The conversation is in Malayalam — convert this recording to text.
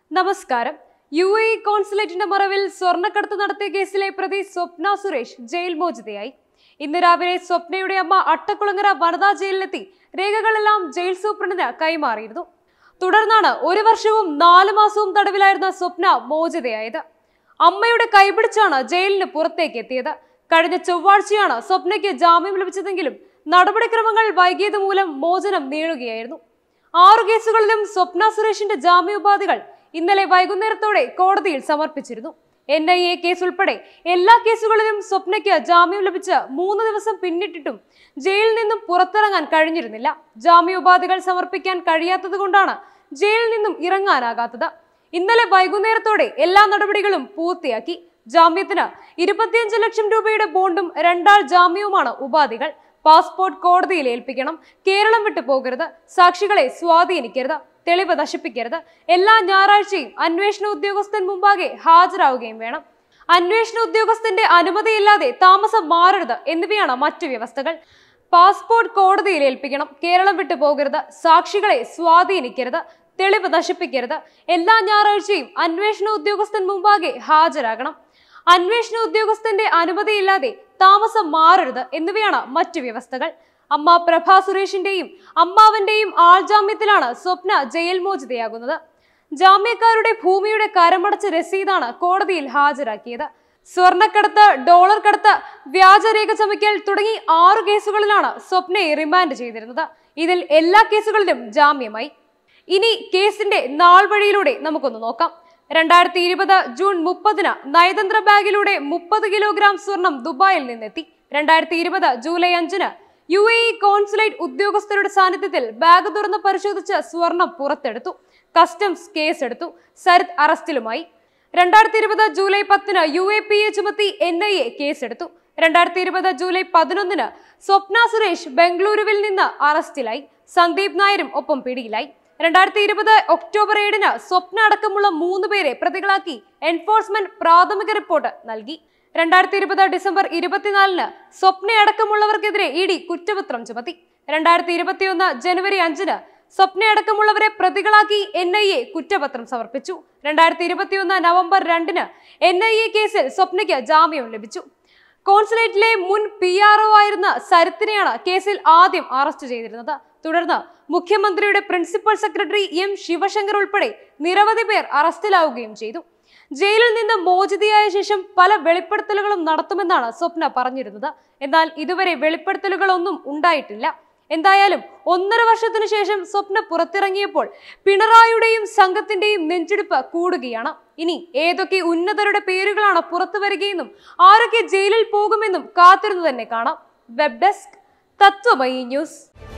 നമസ്കാരം യു എ ഇ കോൺസുലേറ്റിന്റെ മറവിൽ സ്വർണ്ണക്കടത്ത് നടത്തിയ കേസിലെ പ്രതി സ്വപ്ന സുരേഷ് ജയിൽ മോചിതയായി ഇന്ന് രാവിലെ സ്വപ്നയുടെ അമ്മ അട്ടക്കുളങ്ങര വനിതാ ജയിലിലെത്തി രേഖകളെല്ലാം ജയിൽ സൂപ്രണ്ടിന് കൈമാറിയിരുന്നു തുടർന്നാണ് ഒരു വർഷവും നാല് മാസവും തടവിലായിരുന്ന സ്വപ്ന മോചിതയായത് അമ്മയുടെ കൈപിടിച്ചാണ് ജയിലിന് പുറത്തേക്ക് എത്തിയത് കഴിഞ്ഞ ചൊവ്വാഴ്ചയാണ് സ്വപ്നയ്ക്ക് ജാമ്യം ലഭിച്ചതെങ്കിലും നടപടിക്രമങ്ങൾ വൈകിയത് മൂലം മോചനം നീളുകയായിരുന്നു ആറു കേസുകളിലും സ്വപ്ന സുരേഷിന്റെ ജാമ്യോപാധികൾ ഇന്നലെ വൈകുന്നേരത്തോടെ കോടതിയിൽ സമർപ്പിച്ചിരുന്നു എൻ ഐ എ കേസ് ഉൾപ്പെടെ എല്ലാ കേസുകളിലും സ്വപ്നയ്ക്ക് ജാമ്യം ലഭിച്ച് മൂന്ന് ദിവസം പിന്നിട്ടിട്ടും ജയിലിൽ നിന്നും പുറത്തിറങ്ങാൻ കഴിഞ്ഞിരുന്നില്ല ജാമ്യോപാധികൾ സമർപ്പിക്കാൻ കഴിയാത്തത് കൊണ്ടാണ് ജയിലിൽ നിന്നും ഇറങ്ങാനാകാത്തത് ഇന്നലെ വൈകുന്നേരത്തോടെ എല്ലാ നടപടികളും പൂർത്തിയാക്കി ജാമ്യത്തിന് ഇരുപത്തിയഞ്ച് ലക്ഷം രൂപയുടെ ബോണ്ടും രണ്ടാൾ ജാമ്യവുമാണ് ഉപാധികൾ പാസ്പോർട്ട് കോടതിയിൽ ഏൽപ്പിക്കണം കേരളം വിട്ടു പോകരുത് സാക്ഷികളെ സ്വാധീനിക്കരുത് തെളിവ് നശിപ്പിക്കരുത് എല്ലാ ഞായറാഴ്ചയും അന്വേഷണ ഉദ്യോഗസ്ഥൻ മുമ്പാകെ ഹാജരാവുകയും വേണം അന്വേഷണ ഉദ്യോഗസ്ഥന്റെ അനുമതിയില്ലാതെ താമസം മാറരുത് എന്നിവയാണ് മറ്റു വ്യവസ്ഥകൾ പാസ്പോർട്ട് കോടതിയിൽ ഏൽപ്പിക്കണം കേരളം വിട്ടു പോകരുത് സാക്ഷികളെ സ്വാധീനിക്കരുത് തെളിവ് നശിപ്പിക്കരുത് എല്ലാ ഞായറാഴ്ചയും അന്വേഷണ ഉദ്യോഗസ്ഥൻ മുമ്പാകെ ഹാജരാകണം അന്വേഷണ ഉദ്യോഗസ്ഥന്റെ അനുമതിയില്ലാതെ താമസം മാറരുത് എന്നിവയാണ് മറ്റു വ്യവസ്ഥകൾ അമ്മ പ്രഭ സുരേഷിന്റെയും അമ്മാവന്റെയും ആൾജാമ്യത്തിലാണ് സ്വപ്ന ജയിൽ മോചിതയാകുന്നത് ജാമ്യക്കാരുടെ ഭൂമിയുടെ കരമടച്ച രസീതാണ് കോടതിയിൽ ഹാജരാക്കിയത് സ്വർണ്ണക്കടത്ത് ഡോളർ കടത്ത് വ്യാജരേഖ ചമയ്ക്കൽ തുടങ്ങി ആറു കേസുകളിലാണ് സ്വപ്നയെ റിമാൻഡ് ചെയ്തിരുന്നത് ഇതിൽ എല്ലാ കേസുകളിലും ജാമ്യമായി ഇനി കേസിന്റെ നാൾ വഴിയിലൂടെ നമുക്കൊന്ന് നോക്കാം രണ്ടായിരത്തി ഇരുപത് ജൂൺ മുപ്പതിന് നയതന്ത്ര ബാഗിലൂടെ മുപ്പത് കിലോഗ്രാം സ്വർണം ദുബായിൽ നിന്നെത്തി രണ്ടായിരത്തി ഇരുപത് ജൂലൈ അഞ്ചിന് യു എ ഇ കോൺസുലേറ്റ് ഉദ്യോഗസ്ഥരുടെ സാന്നിധ്യത്തിൽ ബാഗ് തുറന്ന് പരിശോധിച്ച് സ്വർണം പുറത്തെടുത്തു കസ്റ്റംസ് കേസെടുത്തു സരിത് അറസ്റ്റിലുമായി രണ്ടായിരത്തി ഇരുപത് ജൂലൈ പത്തിന് യു എ പി എ ചുമത്തി എൻ ഐ എ കേസെടുത്തു രണ്ടായിരത്തി ഇരുപത് ജൂലൈ പതിനൊന്നിന് സ്വപ്ന സുരേഷ് ബംഗളൂരുവിൽ നിന്ന് അറസ്റ്റിലായി സന്ദീപ് നായരും ഒപ്പം പിടിയിലായി രണ്ടായിരത്തി ഇരുപത് ഒക്ടോബർ ഏഴിന് സ്വപ്ന അടക്കമുള്ള മൂന്ന് പേരെ പ്രതികളാക്കി എൻഫോഴ്സ്മെന്റ് പ്രാഥമിക റിപ്പോർട്ട് നൽകി രണ്ടായിരത്തി ഇരുപത് ഡിസംബർ ഇരുപത്തിനാലിന് സ്വപ്ന അടക്കമുള്ളവർക്കെതിരെ ഇ ഡി കുറ്റപത്രം ചുമത്തി രണ്ടായിരത്തി ഇരുപത്തിയൊന്ന് ജനുവരി അഞ്ചിന് സ്വപ്ന അടക്കമുള്ളവരെ പ്രതികളാക്കി എൻ ഐ എ കുറ്റപത്രം സമർപ്പിച്ചു രണ്ടായിരത്തി ഇരുപത്തിയൊന്ന് നവംബർ രണ്ടിന് എൻ ഐ എ കേസിൽ സ്വപ്നയ്ക്ക് ജാമ്യം ലഭിച്ചു കോൺസുലേറ്റിലെ മുൻ പി ആർ ഒ ആയിരുന്ന സരിത്തിനെയാണ് കേസിൽ ആദ്യം അറസ്റ്റ് ചെയ്തിരുന്നത് തുടർന്ന് മുഖ്യമന്ത്രിയുടെ പ്രിൻസിപ്പൽ സെക്രട്ടറി എം ശിവശങ്കർ ഉൾപ്പെടെ നിരവധി പേർ അറസ്റ്റിലാവുകയും ചെയ്തു ജയിലിൽ നിന്ന് മോചിതയായ ശേഷം പല വെളിപ്പെടുത്തലുകളും നടത്തുമെന്നാണ് സ്വപ്ന പറഞ്ഞിരുന്നത് എന്നാൽ ഇതുവരെ വെളിപ്പെടുത്തലുകളൊന്നും ഉണ്ടായിട്ടില്ല എന്തായാലും ഒന്നര വർഷത്തിനു ശേഷം സ്വപ്ന പുറത്തിറങ്ങിയപ്പോൾ പിണറായിയുടെയും സംഘത്തിന്റെയും നെഞ്ചെടുപ്പ് കൂടുകയാണ് ഇനി ഏതൊക്കെ ഉന്നതരുടെ പേരുകളാണ് പുറത്തു വരികയെന്നും ആരൊക്കെ ജയിലിൽ പോകുമെന്നും കാത്തിരുന്നു തന്നെ കാണാം വെബ് ഡെസ്ക് തത്വമയി ന്യൂസ്